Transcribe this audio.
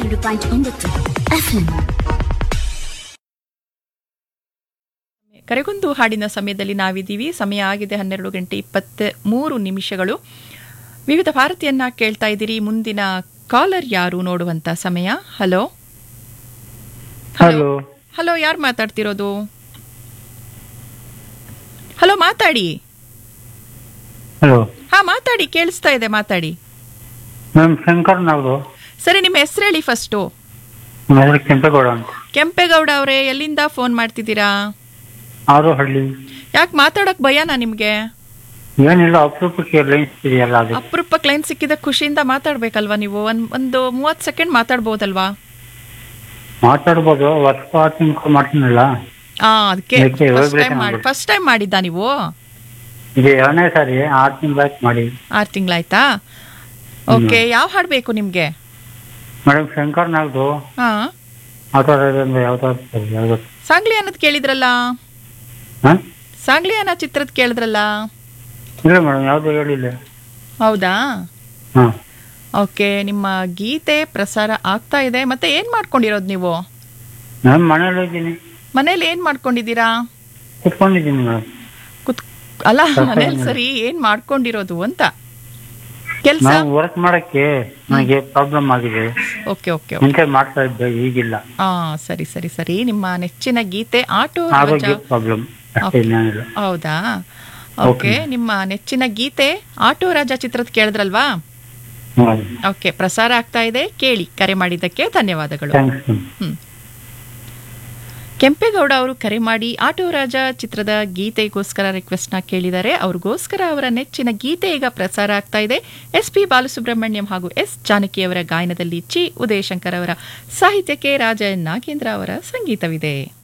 ಎರಡು ಪಾಯಿಂಟ್ ಒಂಬತ್ತು ಎಫ್ಎಂ ಕರೆಗೊಂದು ಹಾಡಿನ ಸಮಯದಲ್ಲಿ ನಾವಿದ್ದೀವಿ ಸಮಯ ಆಗಿದೆ ಹನ್ನೆರಡು ಗಂಟೆ ಇಪ್ಪತ್ತ ಮೂರು ನಿಮಿಷಗಳು ವಿವಿಧ ಭಾರತಿಯನ್ನ ಕೇಳ್ತಾ ಇದ್ದೀರಿ ಮುಂದಿನ ಕಾಲರ್ ಯಾರು ನೋಡುವಂತ ಸಮಯ ಹಲೋ ಹಲೋ ಹಲೋ ಯಾರು ಮಾತಾಡ್ತಿರೋದು ಹಲೋ ಮಾತಾಡಿ ಹಲೋ ಹಾ ಮಾತಾಡಿ ಕೇಳಿಸ್ತಾ ಇದೆ ಮಾತಾಡಿ ಮ್ಯಾಮ್ ಶಂಕರ್ ನಾವು ಸರಿ ನಿಮ್ಮ ಹೆಸರು ಹೇಳಿ ಫಸ್ಟು ನಮ್ಮ ಹೆಸರು ಕೆಂಪೇಗೌಡ ಅಂತ ಕೆಂಪೇಗೌಡ ಅವರೇ ಎಲ್ಲಿಂದ ಫೋನ್ ಮಾಡ್ತಿದ್ದೀರಾ ಆರು ಹಳ್ಳಿ ಯಾಕೆ ಮಾತಾಡಕ್ ಭಯನಾ ನಿಮ್ಗೆ ಏನಿಲ್ಲ ಅಪರೂಪಕ್ಕೆ ಲೈನ್ಸ್ ಇದೆಯಲ್ಲ ಅದು ಅಪರೂಪ ಕ್ಲೈನ್ ಸಿಕ್ಕಿದ ಖುಷಿಯಿಂದ ಮಾತಾಡ್ಬೇಕಲ್ವಾ ನೀವು ಒಂದ್ ಒಂದು ಮೂವತ್ತು ಸೆಕೆಂಡ್ ಮಾತಾಡ್ಬೋದಲ್ವಾ ಮಾತಾಡ್ಬೋದು ವರ್ಷ ತಿನ್ಕೊ ಮಾಡ್ತೀನಲ್ಲ ಆ ಅದಕ್ಕೆ ಅದಕ್ಕೆ ಫಸ್ಟ್ vibration ಟೈಮ್ ಮಾಡಿ ಆಗ್ಬಿಡ್ತು. ಫಸ್ಟ್ ಟೈಮ್ ಮಾಡಿದ್ದ ನೀವು ಇದು ಎರಡನೇ ಸಾರಿ ಆರು ತಿಂಗಳು ಬ್ಯಾಕ್ ಮಾಡಿ ಆರು ತಿಂಗಳಾಯ್ತಾ ಓಕೆ ಯಾವ ಹಾಡು ಬೇಕು ನಿಮ್ಗೆ ಮೇಡಮ್ ಶಂಕರ್ ನಾಗ್ದು ಹಾ ಆಟೋದಿಂದ ಯಾವ್ದಾದ್ರು ಯಾವ್ದು ಸಾಂಗ್ಲಿ ಅನ್ನೋದು ಕೇಳಿದ್ರಲ್ಲ ಹಾಂ ಸಾಂಗ್ಲಿ ಅನ್ನೋ ಚಿತ್ರದ ಕೇಳಿದ್ರಲ್ಲ ಇಲ್ಲ ಮೇಡಮ್ ಯಾವ್ದು ಹೇಳಿಲ್ಲ ಹೌದಾ ಹಾಂ ಓಕೆ ನಿಮ್ಮ ಗೀತೆ ಪ್ರಸಾರ ಆಗ್ತಾ ಇದೆ ಮತ್ತೆ ಏನ್ ಮಾಡ್ಕೊಂಡಿರೋದು ನೀವು ನಾನು ಮನೇಲಿ ಇದ್ದೀನಿ ಮನೇಲಿ ಏನ್ ಮಾಡ್ಕೊಂಡಿದ್ದೀರಾ ಕುತ್ಕೊಂಡಿದ್ದೀನಿ ಮೇಡಮ್ ಕುತ್ ಅಲ್ಲ ಸ್ವಲ್ಪ ಮನೇಲಿ ಏನಿಲ್ಲ. ಸರಿ ಏನ್ ಮಾಡ್ಕೊಂಡಿರೋದು ಅಂತ ಕೆಲ್ಸ ನಾನು ವರ್ಕ್ ಮಾಡಕ್ಕೆ ನನಗೆ ಪ್ರಾಬ್ಲಮ್ ಆಗಿದೆ ಓಕೆ ಓಕೆ ಮುಂಚೆ ಮಾಡ್ತಾ ಇದ್ದೆ ಈಗಿಲ್ಲ ಆ ಸರಿ ಸರಿ ಸರಿ ನಿಮ್ಮ ನೆಚ್ಚಿನ ಗೀತೆ ಆಟೋ ರಾಜ ಆರೋಗ್ಯ ಪ್ರಾಬ್ಲಮ್ ಅಷ್ಟೇ Okay. ಇನ್ನೇನಿಲ್ಲ ಹೌದಾ ಓಕೆ ನಿಮ್ಮ ನೆಚ್ಚಿನ ಗೀತೆ ಆಟೋ ರಾಜ ಚಿತ್ರದ ಕೇಳಿದ್ರಲ್ವಾ ಹ್ಮ್ ಓಕೆ ಪ್ರಸಾರ ಆಗ್ತಾ ಇದೆ ಕೇಳಿ ಕರೆ ಮಾಡಿದ್ದಕ್ಕೆ ಧನ್ಯವಾದಗಳು ಥ್ಯಾಂಕ್ಸ್ ಹ್ಮ್. ಕೆಂಪೇಗೌಡ ಅವರು ಕರೆ ಮಾಡಿ ಆಟೋ ರಾಜ ಚಿತ್ರದ ಗೀತೆಗೋಸ್ಕರ ರಿಕ್ವೆಸ್ಟ್ನ ಕೇಳಿದ್ದಾರೆ ಅವ್ರಿಗೋಸ್ಕರ ಅವರ ನೆಚ್ಚಿನ ಗೀತೆ ಈಗ ಪ್ರಸಾರ ಆಗ್ತಾ ಇದೆ ಎಸ್ ಪಿ ಬಾಲಸುಬ್ರಹ್ಮಣ್ಯಂ ಹಾಗೂ ಎಸ್ ಜಾನಕಿ ಅವರ ಗಾಯನದಲ್ಲಿ ಚಿ ಉದಯಶಂಕರ್ ಅವರ ಸಾಹಿತ್ಯಕ್ಕೆ ರಾಜ ನಾಗೇಂದ್ರ ಅವರ ಸಂಗೀತವಿದೆ